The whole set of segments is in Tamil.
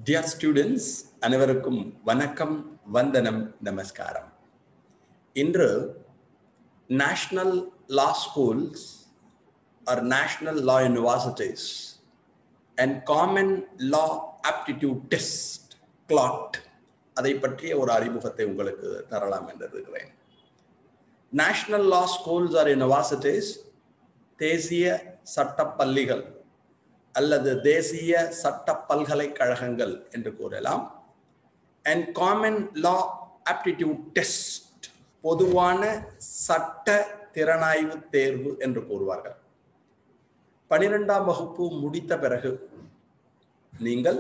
டியர் ஸ்டூடெண்ட்ஸ் அனைவருக்கும் வணக்கம் வந்தனம் நமஸ்காரம் இன்று national law schools or national law universities and common law aptitude test CLAT அதை பற்றிய ஒரு அறிமுகத்தை உங்களுக்கு தரலாம் என்று இருக்கிறேன் national law schools or universities தேசிய சட்டப்பள்ளிகள் அல்லது தேசிய சட்ட பல்கலைக்கழகங்கள் என்று கூறலாம் and common law aptitude test பொதுவான சட்ட திறனாய்வு தேர்வு என்று கூறுவார்கள் பனிரெண்டாம் வகுப்பு முடித்த பிறகு நீங்கள்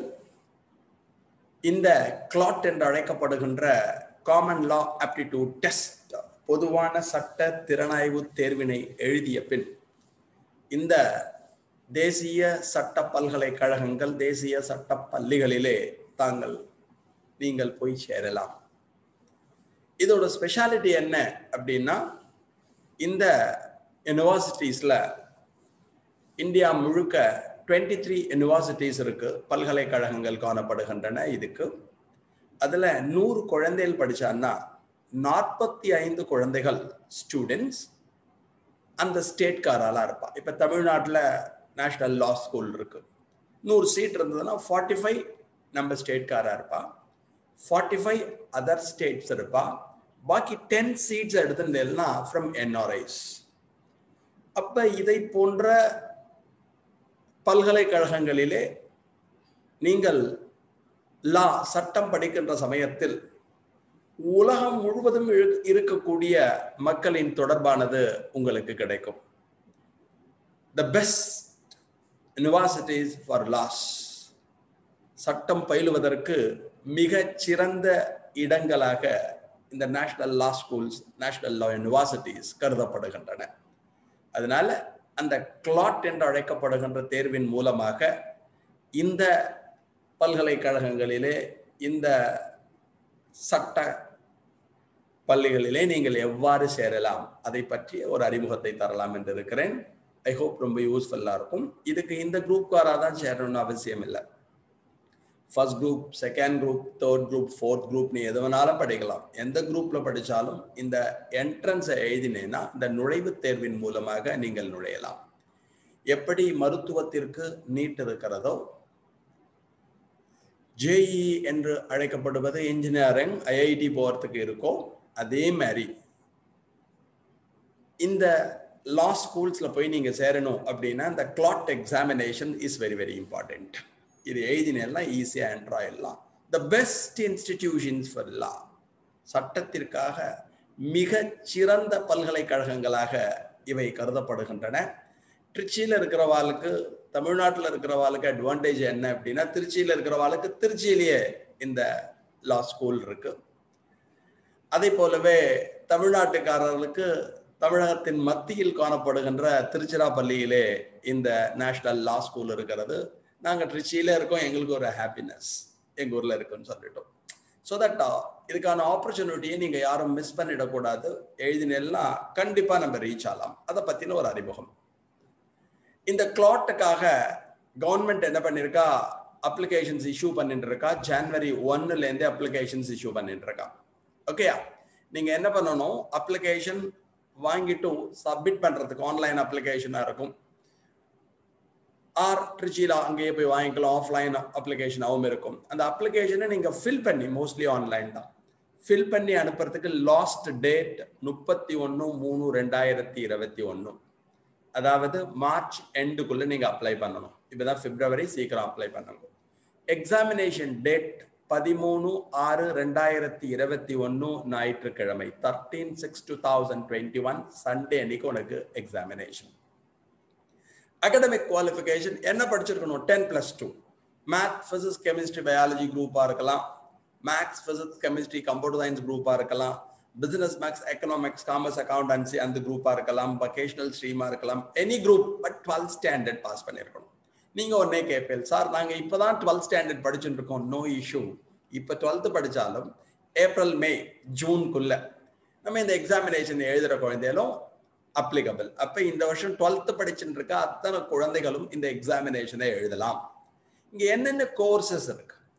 இந்த கிளாட் என்று அழைக்கப்படுகின்ற காமன் லா ஆப்டிடியூட் டெஸ்ட் பொதுவான சட்ட திறனாய்வு தேர்வினை எழுதிய பின் இந்த தேசிய சட்ட பல்கலைக்கழகங்கள் தேசிய சட்ட பள்ளிகளிலே தாங்கள் நீங்கள் போய் சேரலாம் இதோட ஸ்பெஷாலிட்டி என்ன அப்படின்னா இந்த யூனிவர்சிட்டிஸில் இந்தியா முழுக்க டுவெண்ட்டி த்ரீ யூனிவர்சிட்டிஸ் இருக்கு பல்கலைக்கழகங்கள் காணப்படுகின்றன இதுக்கு அதில் நூறு குழந்தைகள் படித்தான்னா நாற்பத்தி ஐந்து குழந்தைகள் ஸ்டூடெண்ட்ஸ் அந்த ஸ்டேட்காராலாம் இருப்பா இப்போ தமிழ்நாட்டில் நேஷ்னல் லா ஸ்கூல் இருக்கு நூறு சீட் இருந்ததுன்னா ஃபார்ட்டி ஃபைவ் நம்ம ஸ்டேட்காராக இருப்பா ஃபார்ட்டி ஃபைவ் அதர் ஸ்டேட்ஸ் இருப்பா பாக்கி டென் சீட்ஸ் எடுத்துட்டேன்னா ஃப்ரம் என்ஆர்ஐஸ் அப்போ இதை போன்ற பல்கலைக்கழகங்களிலே நீங்கள் லா சட்டம் படிக்கின்ற சமயத்தில் உலகம் முழுவதும் இருக்கக்கூடிய மக்களின் தொடர்பானது உங்களுக்கு கிடைக்கும் the best universities for laws சட்டம் பயிலுவதற்கு மிக சிறந்த இடங்களாக இந்த national law schools national law universities கருதப்படுகின்றன அதனால அந்த கிளாட் என்று அழைக்கப்படுகின்ற தேர்வின் மூலமாக இந்த பல்கலைக்கழகங்களிலே இந்த சட்ட பள்ளிகளிலே நீங்கள் எவ்வாறு சேரலாம் அதை பற்றிய ஒரு அறிமுகத்தை தரலாம் என்று இருக்கிறேன் ஐ ஹோப் ரொம்ப யூஸ்ஃபுல்லாக இருக்கும் இதுக்கு இந்த குரூப்காராக தான் சேரணும்னு அவசியம் இல்லை first group second group third group fourth group நீ எது வேணாலும் படிக்கலாம் எந்த குரூப்பில் படித்தாலும் இந்த என்ட்ரன்ஸை எழுதினேன்னா இந்த நுழைவுத் தேர்வின் மூலமாக நீங்கள் நுழையலாம் எப்படி மருத்துவத்திற்கு நீட் இருக்கிறதோ ஜேஇ என்று அழைக்கப்படுவது இன்ஜினியரிங் ஐஐடி போகிறதுக்கு இருக்கோ அதே மாதிரி இந்த லா ஸ்கூல்ஸில் போய் நீங்கள் சேரணும் அப்படின்னா இந்த CLAT examination is very very important இது எழுதினெல்லாம் ஈஸியாக என்ட்ரா எல்லாம் the best institutions for law சட்டத்திற்காக மிக சிறந்த பல்கலைக்கழகங்களாக இவை கருதப்படுகின்றன திருச்சியில் இருக்கிறவாளுக்கு தமிழ்நாட்டில் இருக்கிறவாளுக்கு அட்வான்டேஜ் என்ன அப்படின்னா திருச்சியில் இருக்கிறவாளுக்கு திருச்சியிலேயே இந்த லா ஸ்கூல் இருக்கு அதே போலவே தமிழ்நாட்டுக்காரர்களுக்கு தமிழகத்தின் மத்தியில் காணப்படுகின்ற திருச்சிராப்பள்ளியிலே இந்த நேஷனல் லா ஸ்கூல் இருக்கிறது நாங்கள் ட்ரிச்சியில் இருக்கோம் எங்களுக்கு ஒரு ஹாப்பினஸ் எங்கள் ஊரில் இருக்குன்னு சொல்லிட்டோம் ஸோ தட் இதுக்கான ஆப்பர்ச்சுனிட்டியை நீங்கள் யாரும் மிஸ் பண்ணிடக்கூடாது எழுதினெல்லாம் கண்டிப்பாக நம்ம ரீச் ஆகலாம் அதை பற்றின ஒரு அறிமுகம் இந்த கிளாட்டுக்காக கவர்மெண்ட் என்ன பண்ணியிருக்கா அப்ளிகேஷன்ஸ் இஷ்யூ பண்ணிட்டு இருக்கா ஜான்வரி ஒன்னுலேருந்தே அப்ளிகேஷன்ஸ் இஷ்யூ பண்ணிட்டு இருக்கா ஓகேயா நீங்கள் என்ன பண்ணணும் அப்ளிகேஷன் வாங்கிட்டு சப்மிட் பண்ணுறதுக்கு ஆன்லைன் அப்ளிகேஷனாக இருக்கும் ஆர் ட்ரிச்சியில் அங்கேயே போய் வாங்கிக்கலாம் ஆஃப்லைன் அப்ளிகேஷனாகவும் இருக்கும் அந்த அப்ளிகேஷனை நீங்கள் ஃபில் பண்ணி மோஸ்ட்லி ஆன்லைன் தான் ஃபில் பண்ணி அனுப்புறதுக்கு லாஸ்ட் டேட் முப்பத்தி ஒன்று மூணு ரெண்டாயிரத்தி இருபத்தி ஒன்று அதாவது மார்ச் எண்டுக்குள்ளே நீங்கள் அப்ளை பண்ணணும் இப்போ தான் பிப்ரவரி சீக்கிரம் அப்ளை பண்ணணும் எக்ஸாமினேஷன் டேட் பதிமூணு ஆறு ரெண்டாயிரத்தி இருபத்தி ஒன்று ஞாயிற்றுக்கிழமை thirteen six two thousand twenty one Sunday அன்னைக்கு உனக்கு எக்ஸாமினேஷன் அகடமிக் குவாலிஃபிகேஷன் என்ன படிச்சிருக்கணும் ten plus two math physics chemistry biology குரூப்பாக இருக்கலாம் maths physics chemistry computer science குரூப்பாக இருக்கலாம் business maths economics commerce accountancy அந்த குரூப்பாக இருக்கலாம் வொகேஷனல் ஸ்ட்ரீமாக இருக்கலாம் any group but twelfth standard pass பண்ணியிருக்கணும் நீங்கள் ஒன்னே கேட்பேன் சார் நாங்கள் இப்போ தான் டுவெல்த் ஸ்டாண்டர்ட் படிச்சுட்டு இருக்கோம் நோ இஷ்யூ இப்போ டுவெல்த்து படித்தாலும் ஏப்ரல் மே ஜூன்குள்ள நம்ம இந்த எக்ஸாமினேஷன் எழுதுகிற குழந்தைகளும் அப்ளிகபிள் அப்போ இந்த வருஷம் டுவெல்த்து படிச்சுட்டு இருக்க அத்தனை குழந்தைகளும் இந்த எக்ஸாமினேஷனை எழுதலாம் இங்கே என்னென்ன கோர்சஸ் இருக்கு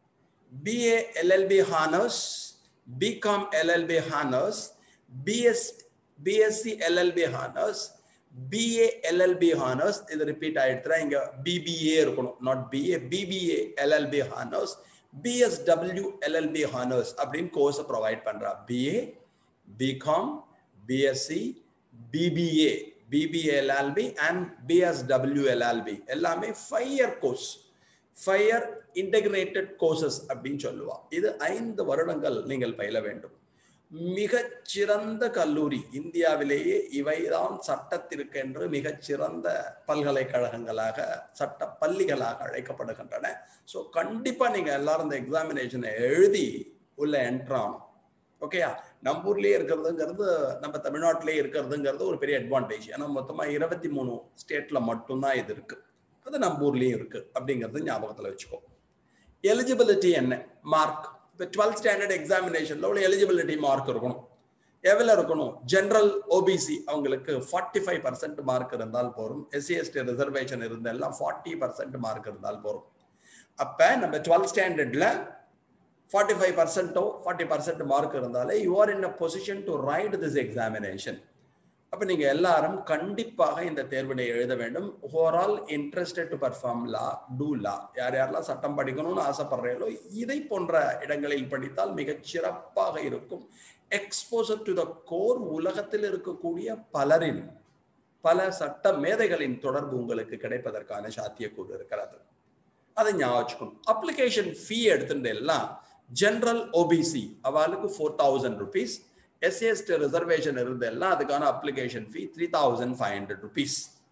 BA LLB honors, BCom LLB honors, BS, BSc LLB honors, BA LLB honors, இது ரிப்பீட் ஆயிடுச்சுனா இங்க BBA இருக்கணும் not BA BBA LLB honors, BSW LLB honors அப்படின்னு கோர்ஸ் ப்ரொவைட் பண்றா BA BCom BSc BBA BBA LLB and BSW LLB எல்லாமே five year course five year integrated courses அப்படின்னு சொல்லுவா இது ஐந்து வருடங்கள் நீங்கள் பயில வேண்டும் மிகச்சிறந்த கல்லூரி இந்தியாவிலேயே இவைதான் சட்டத்திற்கென்று மிகச்சிறந்த பல்கலைக்கழகங்களாக சட்ட பள்ளிகளாக அழைக்கப்படுகின்றன ஸோ கண்டிப்பாக நீங்கள் எல்லாரும் இந்த எக்ஸாமினேஷனை எழுதி உள்ள என்ட்ராகணும் ஓகேயா நம்ம ஊர்லயே இருக்கிறதுங்கிறது நம்ம தமிழ்நாட்டிலேயே இருக்கிறதுங்கிறது ஒரு பெரிய அட்வான்டேஜ் ஏன்னா மொத்தமாக இருபத்தி மூணு ஸ்டேட்ல மட்டும்தான் இது இருக்கு அது நம்ம ஊர்லயும் இருக்கு அப்படிங்கிறது ஞாபகத்தில் வச்சுக்கோ எலிஜிபிலிட்டி என்ன மார்க் இப்போ டுவெல்த் ஸ்டாண்டர்ட் எக்ஸாமினேஷன்ல ஒரு எலிஜிபிலிட்டி மார்க் இருக்கணும் எவ்வளோ இருக்கணும் ஜென்ரல் ஓபிசி அவங்களுக்கு ஃபார்ட்டி ஃபைவ் பர்சன்ட் மார்க் இருந்தால் போதும் எஸ்சி எஸ்டி ரிசர்வேஷன் இருந்தெல்லாம் ஃபார்ட்டி பர்சன்ட் மார்க் இருந்தால் போதும் அப்போ நம்ம டுவெல்த் ஸ்டாண்டர்டில் ஃபார்ட்டி ஃபைவ் பர்சன்ட்டோ ஃபார்ட்டி பர்சன்ட் மார்க் இருந்தாலே you are in a position to write this examination அப்போ நீங்கள் எல்லாரும் கண்டிப்பாக இந்த தேர்வினை எழுத வேண்டும் overall interested to perform law to law யார் யாரெல்லாம் சட்டம் படிக்கணும்னு ஆசைப்படுறீங்களோ இதை போன்ற இடங்களில் படித்தால் மிகச் சிறப்பாக இருக்கும் எக்ஸ்போசர் டு த கோர் உலகத்தில் இருக்கக்கூடிய பலரின் பல சட்ட மேதைகளின் தொடர்பு உங்களுக்கு கிடைப்பதற்கான சாத்தியக்கூறு இருக்கிறது அதை ஞாபகம் வச்சுக்கணும் அப்ளிகேஷன் ஃபீ எடுத்துட்டு எல்லாம் ஜென்ரல் ஓபிசி அவளுக்கு four thousand rupees SC ST reservation இருந்தெல்லாம் அதுக்கான application fee three thousand five hundred rupees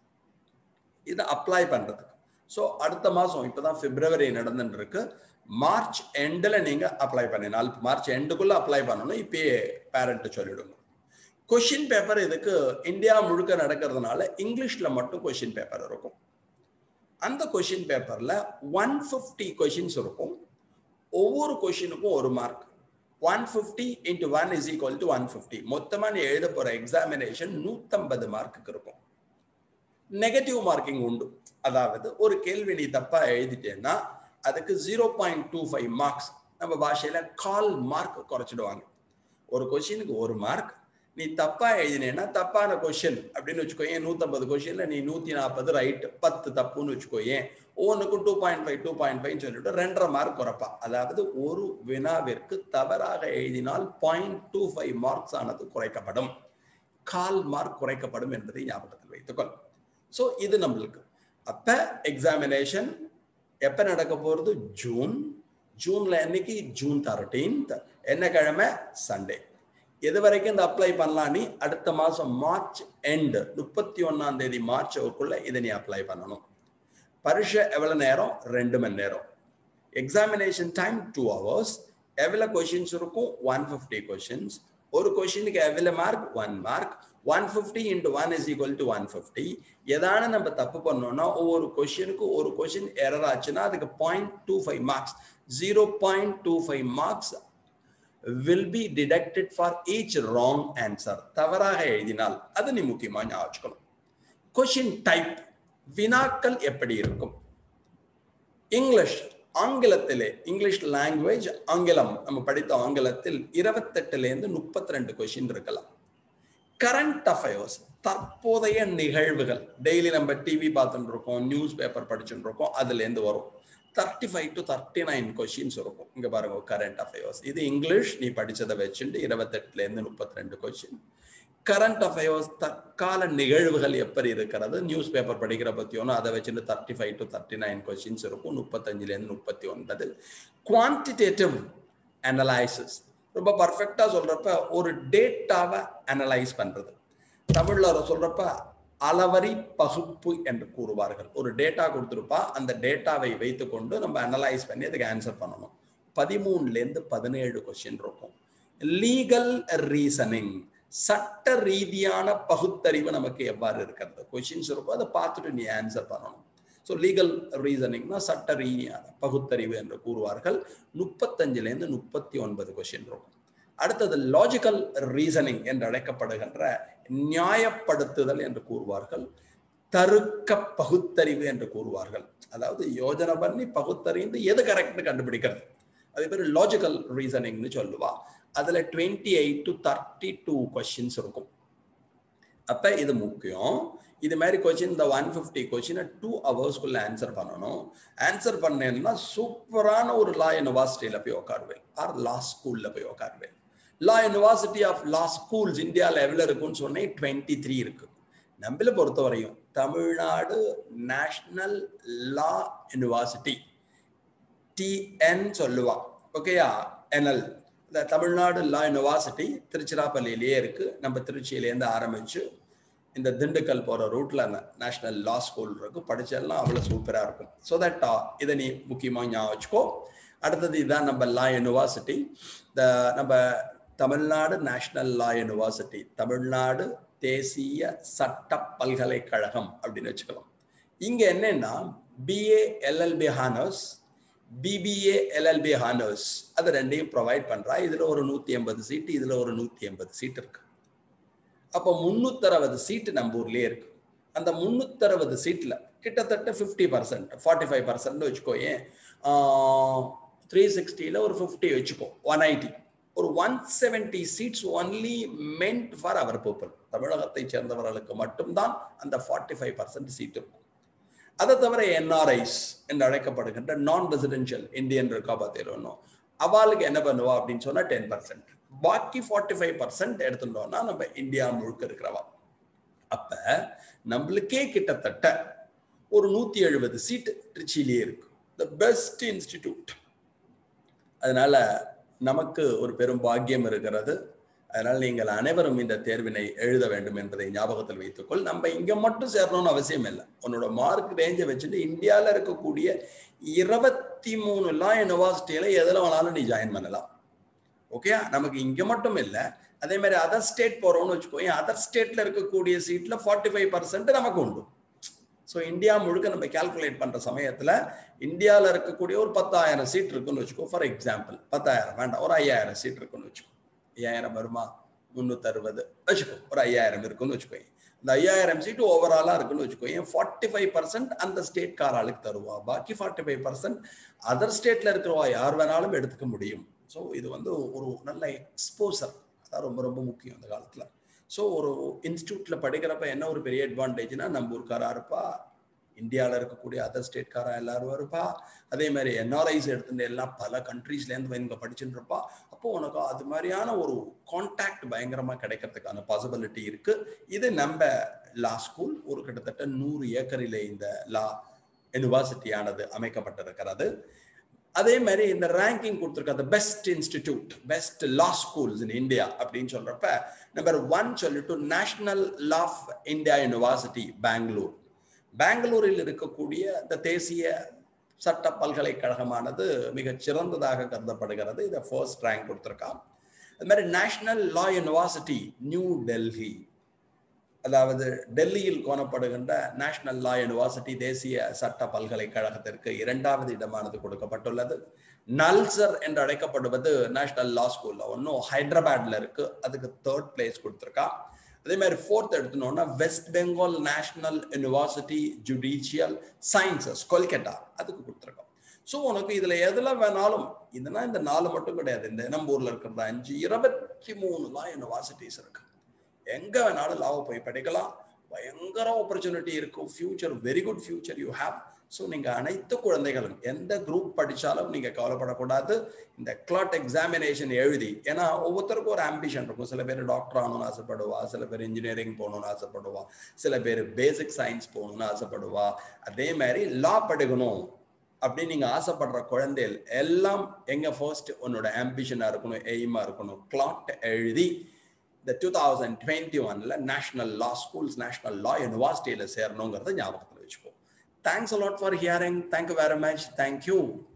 இதை அப்ளை பண்ணுறதுக்கு ஸோ அடுத்த மாதம் இப்போ தான் பிப்ரவரி நடந்துட்டு இருக்கு மார்ச் எண்டில் நீங்கள் அப்ளை பண்ணினால் மார்ச் எண்டுக்குள்ளே அப்ளை பண்ணணும் இப்பயே பேரண்ட்டு சொல்லிவிடுங்க கொஷின் பேப்பர் இதுக்கு இந்தியா முழுக்க நடக்கிறதுனால இங்கிலீஷில் மட்டும் கொஷின் பேப்பர் இருக்கும் அந்த கொஷின் பேப்பரில் ஒன் ஃபிஃப்டி கொஷின்ஸ் இருக்கும் ஒவ்வொரு கொஷினுக்கும் ஒரு mark one fifty into one is equal to one fifty மொத்தமாக நீ எழுத போகிற எக்ஸாமினேஷன் நூற்றம்பது மார்க்குக்கு இருக்கும் நெகட்டிவ் மார்க்கிங் உண்டு அதாவது ஒரு கேள்வி நீ தப்பாக எழுதிட்டேன்னா அதுக்கு zero point two five marks நம்ம பாஷையில் கால் மார்க் குறைச்சிடுவாங்க ஒரு கொஷினுக்கு ஒரு மார்க் நீ தப்பா எழுதினேன்னா தப்பான கொஷின் அப்படின்னு வச்சுக்கோயேன் நூற்றம்பது கொஷின்ல நீ நூற்றி நாற்பது ரைட் பத்து தப்புன்னு வச்சுக்கோயேன் ஒவ்வொன்றுக்கும் two point five two point five சொல்லிட்டு ரெண்டரை மார்க் குறைப்பா அதாவது ஒரு வினாவிற்கு தவறாக எழுதினால் பாயிண்ட் டூ ஃபைவ் மார்க்ஸ் ஆனது குறைக்கப்படும் கால் மார்க் குறைக்கப்படும் என்பதை ஞாபகத்தில் வைத்துக்கொள் ஸோ இது நம்மளுக்கு அப்ப எக்ஸாமினேஷன் எப்ப நடக்க போறது ஜூன் ஜூன்ல என்னைக்கு ஜூன் தேர்ட்டீன்த் என்ன கிழமை சண்டே எது வரைக்கும் இந்த அப்ளை பண்ணலாம் நீ அடுத்த மாசம் மார்ச் எண்டு முப்பத்தி ஒன்னாம் தேதி மார்ச்சுக்குள்ள இதை நீ அப்ளை பண்ணணும் பரீட்சை எவ்வளவு நேரம் ரெண்டு மணி நேரம் எக்ஸாமினேஷன் டைம் டூ ஹவர்ஸ் எவ்வளோ கொஷின்ஸ் இருக்கும் ஒன் ஃபிஃப்டி கொஷின்ஸ் ஒரு கொஷினுக்கு எவ்வளோ mark one mark one fifty into one is equal to one fifty எதான நம்ம தப்பு பண்ணோம்னா ஒவ்வொரு கொஷினுக்கு ஒரு கொஷின் எரர் ஆச்சுன்னா அதுக்கு point two five marks zero point two five marks will be deducted for each wrong answer தவறாக எழுதினால் அது நீ முக்கியமாக ஞாபகம் வச்சுக்கணும் கொஷின் டைப் வினாக்கள் எப்படி இருக்கும் இங்கிலீஷ் ஆங்கிலத்திலே இங்கிலீஷ் லாங்குவேஜ் ஆங்கிலம் நம்ம படித்த ஆங்கிலத்தில் இருபத்தெட்டுலேருந்து முப்பத்தி ரெண்டு கொஷின் இருக்கலாம் கரண்ட் அஃபேர்ஸ் தற்போதைய நிகழ்வுகள் டெய்லி நம்ம டிவி பார்த்துட்டு இருக்கோம் நியூஸ் பேப்பர் படிச்சுட்டு இருக்கோம் அதுலேருந்து வரும் thirty five to thirty nine questions இருக்கும் இங்கே பாருங்க கரண்ட் அஃபேர்ஸ் இது இங்கிலீஷ் நீ படித்ததை வச்சுட்டு இருபத்தெட்டுலேருந்து முப்பத்தி ரெண்டு கொஷின் கரண்ட் அஃபேர்ஸ் தற்கால நிகழ்வுகள் எப்படி இருக்கிறது நியூஸ் பேப்பர் படிக்கிற பற்றியோனோ அதை வச்சுட்டு thirty five to thirty nine questions இருக்கும் முப்பத்தஞ்சுலேருந்து முப்பத்தி ஒன்பது குவான்டிடேட்டிவ் அனலைசிஸ் ரொம்ப பர்ஃபெக்டாக சொல்கிறப்ப ஒரு டேட்டாவை அனலைஸ் பண்ணுறது தமிழில் சொல்கிறப்ப அளவரி பகுப்பு என்று கூறுவார்கள் ஒரு டேட்டா கொடுத்துருப்பா அந்த டேட்டாவை வைத்துக்கொண்டு நம்ம அனலைஸ் பண்ணி அதுக்கு ஆன்சர் பண்ணணும் பதிமூணுலேருந்து பதினேழு கொஸ்டின் இருக்கும் லீகல் ரீசனிங் சட்ட ரீதியான பகுத்தறிவு நமக்கு எவ்வாறு இருக்கிறது கொஷின்ஸ் இருக்கும் அதை பார்த்துட்டு நீ ஆன்சர் பண்ணணும் ஸோ லீகல் ரீசனிங்னா சட்ட ரீதியான பகுத்தறிவு என்று கூறுவார்கள் முப்பத்தஞ்சுலேருந்து முப்பத்தி ஒன்பது கொஷின் இருக்கும் அடுத்தது லாஜிக்கல் ரீசனிங் என்று அழைக்கப்படுகின்ற நியாயப்படுத்துதல் என்று கூறுவார்கள் தருக்க பகுத்தறிவு என்று கூறுவார்கள் அதாவது யோஜனை பண்ணி பகுத்தறிந்து எது கரெக்ட்னு கண்டுபிடிக்கிறது அதே பேர் லாஜிக்கல் ரீசனிங்னு சொல்லுவா அதில் twenty eight to thirty two questions இருக்கும் அப்போ இது முக்கியம் இது மாதிரி கொஸ்டின் இந்த ஒன் ஃபிஃப்டி கொஸ்டினை டூ ஹவர்ஸ்க்குள்ள ஆன்சர் பண்ணணும் ஆன்சர் பண்ணேன்னா சூப்பரான ஒரு லா யூனிவர்சிட்டியில் போய் உட்காருவேன் ஆர் லா ஸ்கூலில் போய் உட்காருவேன் law university of law schools இந்தியாவில் எவ்வளோ இருக்குன்னு சொன்னேன் டுவெண்ட்டி த்ரீ இருக்கு நம்மள பொறுத்த வரையும் Tamil Nadu national law university TN சொல்லுவா ஓகேயா என்எல் இந்த தமிழ்நாடு லா யூனிவர்சிட்டி திருச்சிராப்பள்ளியிலேயே இருக்கு நம்ம திருச்சியிலேருந்து ஆரம்பிச்சு இந்த திண்டுக்கல் போகிற ரூட்ல நேஷனல் லா ஸ்கூல் இருக்கு படிச்செல்லாம் அவ்வளோ சூப்பராக இருக்கும் ஸோ தட் இதை நீ முக்கியமாக ஞாபகம் வச்சுக்கோ அடுத்தது இதுதான் நம்ம லா யூனிவர்சிட்டி இந்த நம்ம Tamil Nadu national law university Tamil Nadu தேசிய சட்ட பல்கலைக்கழகம் அப்படின்னு வச்சுக்கலாம் இங்க என்னன்னா BA LLB honours BBA LLB honours அது ரெண்டையும் ப்ரொவைட் பண்றா இதுல ஒரு நூத்தி எண்பது சீட்டு இதுல ஒரு நூத்தி எண்பது சீட் இருக்கு அப்போ முன்னூத்தறுபது சீட்டு நம்ம ஊர்லயே இருக்கு அந்த முன்னூத்தறுபது சீட்ல கிட்டத்தட்ட fifty percent forty five percent வச்சுக்கோ ஏன் த்ரீ சிக்ஸ்டியில் ஒரு ஃபிஃப்டி வச்சுக்கோ ஒன் எயிட்டி ஒரு one seventy seats only meant for our people தமிழகத்தை சேர்ந்தவர்களுக்கு மட்டும்தான் அந்த ஃபார்ட்டி ஃபைவ் பர்சன்ட் சீட் இருக்கும் அதை தவிர என்ஆர்ஐஸ் என்று அழைக்கப்படுகின்ற நான் ரெசிடென்ஷியல் இந்தியன் இருக்கா பார்த்தீங்கன்னா அவளுக்கு என்ன பண்ணுவா அப்படின்னு சொன்னா டென் பர்சன்ட் பாக்கி ஃபார்ட்டி ஃபைவ் பர்சன்ட் எடுத்துட்டோம்னா நம்ம இந்தியா முழுக்க இருக்கிறவா அப்ப நம்மளுக்கே கிட்டத்தட்ட ஒரு நூத்தி எழுபது சீட் திருச்சியிலேயே இருக்கு த பெஸ்ட் இன்ஸ்டிடியூட் அதனால நமக்கு ஒரு பெரும் பாக்கியம் இருக்கிறது அதனால் நீங்கள் அனைவரும் இந்த தேர்வினை எழுத வேண்டும் என்பதை ஞாபகத்தில் வைத்துக்கொள் நம்ம இங்க மட்டும் சேரணும்னு அவசியம் இல்லை உன்னோட மார்க் ரேஞ்சை வச்சுட்டு இந்தியாவில் இருக்கக்கூடிய இருபத்தி மூணு லா யூனிவர்சிட்டியில எதில் வேணாலும் நீ ஜாயின் பண்ணலாம் ஓகே நமக்கு இங்க மட்டும் இல்லை அதே மாதிரி அதர் ஸ்டேட் போறோம்னு வச்சுக்கோ அதர் ஸ்டேட்ல இருக்கக்கூடிய சீட்ல ஃபார்ட்டி ஃபைவ் பர்சன்ட் நமக்கு உண்டு ஸோ இந்தியா முழுக்க நம்ம கால்குலேட் பண்ற சமயத்துல இந்தியாவில் இருக்கக்கூடிய ஒரு பத்தாயிரம் சீட் இருக்குன்னு வச்சுக்கோ ஃபார் எக்ஸாம்பிள் பத்தாயிரம் வேண்டாம் ஒரு ஐயாயிரம் சீட் இருக்குன்னு வச்சுக்கோ ஐயாயிரம் வருமா முந்நூற்றறுபது வச்சுக்கோ ஒரு ஐயாயிரம் இருக்குன்னு வச்சுக்கோ இந்த ஐயாயிரம் சீட்டு ஓவராலாக இருக்குன்னு வச்சுக்கோ ஏன் ஃபார்ட்டி ஃபைவ் பர்சன்ட் அந்த ஸ்டேட் காராளுக்கு தருவா பாக்கி ஃபார்ட்டி ஃபைவ் பர்சன்ட் அதர் ஸ்டேட்ல இருக்கிறவா யார் வேணாலும் எடுத்துக்க முடியும் ஸோ இது வந்து ஒரு நல்ல எக்ஸ்போசர் அதான் ரொம்ப ரொம்ப முக்கியம் அந்த காலத்தில் ஸோ ஒரு இன்ஸ்டியூட்டில் படிக்கிறப்ப என்ன ஒரு பெரிய அட்வான்டேஜ்னா நம்ம ஊருக்காரா இருப்பா இந்தியாவில் இருக்கக்கூடிய அதர் ஸ்டேட்காரா எல்லாரும் இருப்பா அதே மாதிரி என்ஆர்ஐஸ் எடுத்துட்டு எல்லாம் பல கண்ட்ரீஸ்லேருந்து இங்கே படிச்சுட்டு இருப்பா அப்போ உனக்கு அது மாதிரியான ஒரு கான்டாக்ட் பயங்கரமாக கிடைக்கிறதுக்கான பாசிபிலிட்டி இருக்கு இது நம்ம லா ஸ்கூல் ஒரு கிட்டத்தட்ட நூறு ஏக்கரில் இந்த லா யூனிவர்சிட்டியானது அமைக்கப்பட்டிருக்கிறது அதே மாதிரி இந்த ரேங்கிங் கொடுத்துருக்க best institute best law schools in India அப்படின்னு சொல்றப்ப நம்பர் ஒன் சொல்லிட்டு national law India university Bangalore பெங்களூரில் இருக்கக்கூடிய இந்த தேசிய சட்ட பல்கலைக்கழகமானது மிக சிறந்ததாக கருதப்படுகிறது இதை ஃபர்ஸ்ட் ரேங்க் கொடுத்துருக்கான் அது மாதிரி national law university New Delhi அதாவது டெல்லியில் காணப்படுகின்ற நேஷனல் லா யூனிவர்சிட்டி தேசிய சட்ட பல்கலைக்கழகத்திற்கு இரண்டாவது இடமானது கொடுக்கப்பட்டுள்ளது நல்சர் என்று அழைக்கப்படுவது நேஷனல் லா ஸ்கூல்ல ஒன்றும் ஹைதராபாத்ல இருக்கு அதுக்கு தேர்ட் பிளேஸ் கொடுத்துருக்கா அதே மாதிரி ஃபோர்த் எடுத்தோம்னா West Bengal national university judicial sciences Kolkata அதுக்கு கொடுத்துருக்கோம் ஸோ உனக்கு இதுல எதுல வேணாலும் இதுனா இந்த நாலு மட்டும் கிடையாது இந்த நம்ம ஊர்ல இருக்கிறது அஞ்சு இருபத்தி மூணு தான் யூனிவர்சிட்டிஸ் இருக்கு எங்க வேணாலும் லாவை போய் படிக்கலாம் பயங்கர ஆப்பர்ச்சுனிட்டி இருக்கும் future very good future you have so நீங்கள் அனைத்து குழந்தைகளும் எந்த குரூப் படித்தாலும் நீங்கள் கவலைப்படக்கூடாது இந்த கிளாட் எக்ஸாமினேஷன் எழுதி ஏன்னா ஒவ்வொருத்தருக்கும் ஒரு ஆம்பிஷன் இருக்கும் சில பேர் டாக்டர் ஆகணும்னு ஆசைப்படுவா சில பேர் இன்ஜினியரிங் போகணும்னு ஆசைப்படுவா சில பேர் பேசிக் சயின்ஸ் போகணும்னு ஆசைப்படுவா அதே மாதிரி லா படிக்கணும் அப்படின்னு நீங்கள் ஆசைப்படுற குழந்தைகள் எல்லாம் எங்க ஃபர்ஸ்ட் உன்னோட ஆம்பிஷனாக இருக்கணும் எய்மாக இருக்கணும் கிளாட் எழுதி இந்த டூ தௌசண்ட் டுவெண்ட்டி ஒன்ல national law schools national law யூனிவர்சிட்டியில் சேரணுங்கிறத ஞாபகத்தில் வச்சுக்கோ thanks a lot for hearing thank you very much thank you